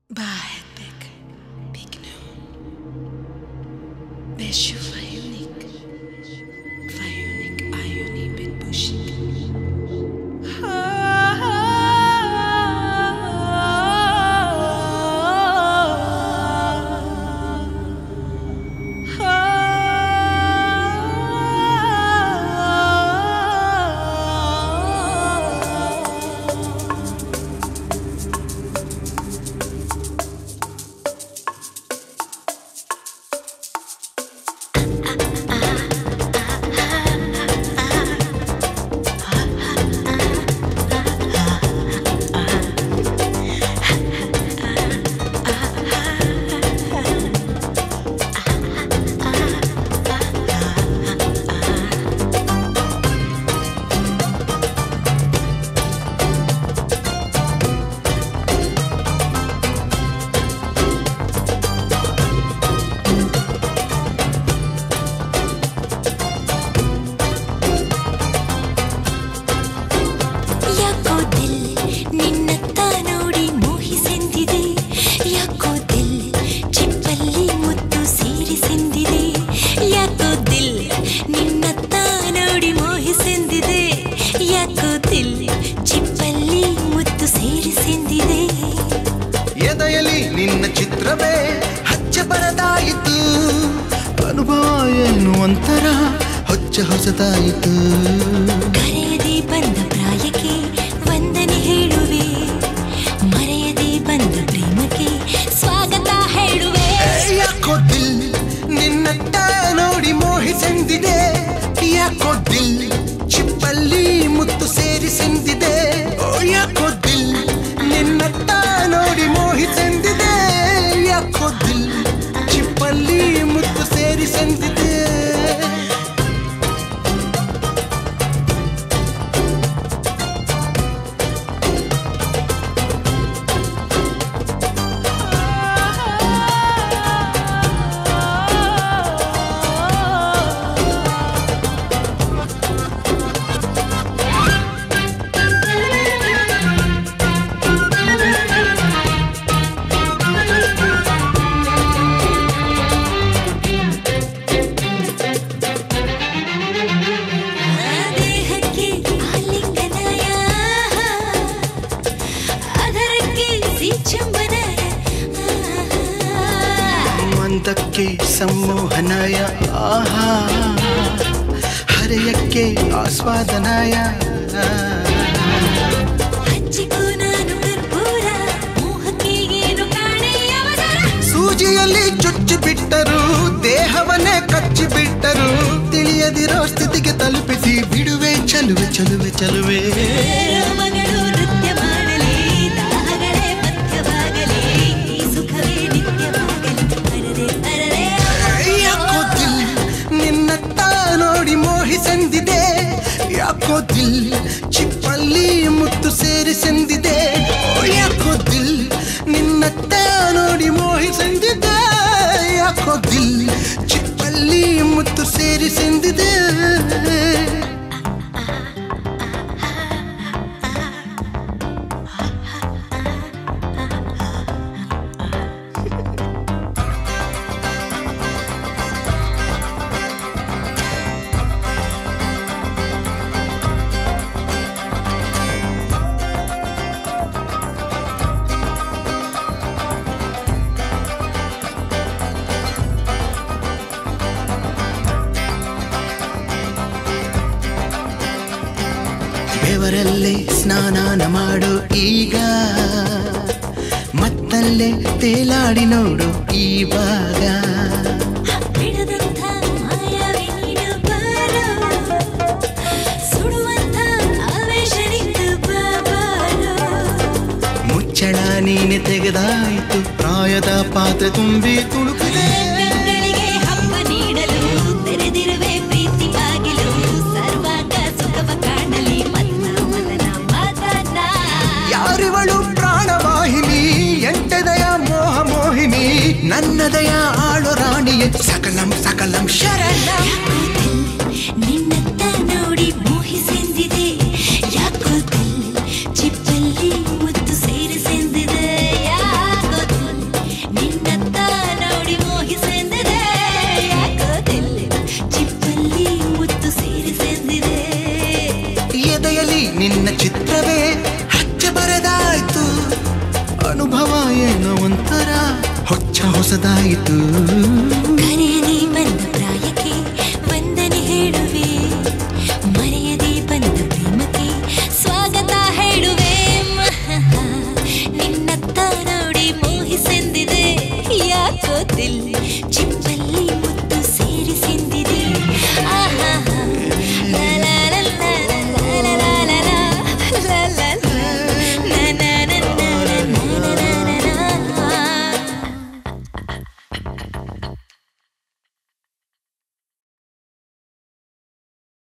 Waarheid bek, big nu. Beshu fayunik. Fayunik ayuni bit bushik. ಯಾಕೋ ದಿಲ್ ನಿನ್ನತ್ತ ನೋಡಿ ಮೋಹಿಸೆಂದಿದೆ ಯಾಕೋ ದಿಲ್ ಚಿಪ್ಪಲ್ಲಿ ಮುತ್ತು ಸೇರಿಸೆಂದಿದೆ ಯಾಕೋ ದಿಲ್ ನಿನ್ನತ್ತ ನೋಡಿ ಮೋಹಿಸೆಂದಿದೆ ಯಾಕೋ ದಿಲ್ ಚಿಪ್ಪಲ್ಲಿ ಮುತ್ತು ಸೇರಿಸೆಂದಿದೆ ಎದೆಯಲ್ಲಿ ನಿನ್ನ ಚಿತ್ರವೇ ಹಚ್ಚ ಬರದಾಯಿತು ಅನುಭವ ಏನು ಒಂಥರ ಹೊಚ್ಚ ಹೊಸದಾಯಿತು ಕರೆಯದೆ ಬಂದ ಪ್ರಾಯಕ್ಕೆ ವಂದನೆ ಹೇಳುವೆ ಮರೆಯದೆ ಬಂದ ಪ್ರೇಮಕ್ಕೆ ಸ್ವಾಗತ ಹೇಳುವೆ ಯಾಕೋ ದಿಲ್ ನಿನ್ನಟ್ಟ ನೋಡಿ ಮೋಹಿಸೆಂದಿದೆ ಯಾಕೋ ದಿಲ್ ಚಿಪ್ಪಲ್ಲಿ ಮುತ್ತು ಸೇರಿಸೆಂದಿದೆ ಓ ಯಾಕೋ ದಿಲ್ ನಿನ್ನಟ್ಟ ನೋಡಿ ಮೋಹಿಸೆಂದಿದೆ ಯಾಕೋ ದಿಲ್ ಚಿಪ್ಪಲ್ಲಿ ಮುತ್ತು ಸೇರಿಸೆಂದಿದೆ ದೇಹಕ್ಕೆ ಆಲಿಂಗನಾಯ ಅದರಕ್ಕೆ ಸಿಚುಂಬನಾಯ ಮಂದಕ್ಕೆ ಸಂಮೋಹನಾಯ ಆಹಾ ಹರೆಯಕ್ಕೆ ಆಸ್ವಾದನಾಯ ಹಚ್ಚಿಕೋ ನಾನು ಕರ್ಪೂರ ಮೋಹಕ್ಕೆ ಏನು ಕಾಣೆ ಅವಸರ ಸೂಜಿಯಲ್ಲಿ ಚುಚ್ಚಿ ಬಿಟ್ಟರು ದೇಹವನ್ನೇ ಕಚ್ಚಿ ಬಿಟ್ಟರು ತಿಳಿಯದಿರೋ ಸ್ಥಿತಿಗೆ ತಲುಪಿಸಿ ಬಿಡುವೆ ಚಲುವೆ ಚಲುವೆ ಚಲುವೆ ಮಗಳು ನೃತ್ಯ ಮಾಡಲಿ ದಾಹಗಳೇ ಪಥ್ಯವಾಗಲಿ ಈ ಸುಖವೇ ನಿತ್ಯವಾಗಲಿ ಅರರೆ ಅರರೆ ಯಾಕೋ ದಿಲ್ ನಿನ್ನತ್ತ ನೋಡಿ ಮೋಹಿಸೆಂದಿದೆ ಯಾಕೋ ದಿಲ್ ಚಿಪ್ಪಲ್ಲಿ ಮುತ್ತು ಸೇರಿಸೆಂದಿದೆ ಓ ಯಾಕೋ ದಿಲ್ ನಿನ್ನತ್ತ ನೋಡಿ ಮೋಹಿಸೆಂದಿದೆ ಯಾಕೋ ದಿಲ್ ಚಿಪ್ಪಲ್ಲಿ ಮುತ್ತು ಸೇರಿಸೆಂದಿದೆ ಬೆವರಲ್ಲೇ ಸ್ನಾನಾನ ಮಾಡು ಈಗ ಮತ್ತಲ್ಲೇ ತೇಲಾಡಿ ನೋಡು ಈ ಭಾಗ ಬಿಡದಂಥ ಮಾಯಾವಿ ನೀನು ಬಾರೋ ಸುಡುವಂಥ ಆವೇಶ ನಿಂತು ಬಾಬಾರೋ ಮುಚ್ಚಳ ನೀನೆ ತೆಗೆದಾಯಿತು ಪ್ರಾಯದ ಪಾತ್ರೆ ತುಂಬಿ ತುಳುಕಿದೆ ಕಣ್ಗಳಿಗೆ ಹಬ್ಬ ನೀಡಲು ತೆರೆದಿರುವೆ ಪ್ರೀತಿ ಬಾಗಿಲು ಸರ್ವಾಂಗ ಸುಖವ ಕಾಣಲಿ ಮನ್ನ ಮದನ ಮದನ ಯಾರಿವಳು ಪ್ರಾಣವಾಹಿನಿ ಎಂಟದಯ ಮೋಹ ಮೋಹಿನಿ ನನ್ನದಯ ಆಳು ರಾಣಿಯೇ ಸಕಲಂ ಸಕಲಂ ಶರಣ ಯಾಕೋ ದಿಲ್ ನಿನ್ನತ್ತ ನೋಡಿ ಮೋಹಿಸೆಂದಿದೆ ಯಾಕೋ ದಿಲ್ ಚಿಪ್ಪಲ್ಲಿ ಮುತ್ತು ಸೇರಿಸೆಂದಿದೆ ಯಾಕೋ ದಿಲ್ ಹೊಸದಾಯಿತು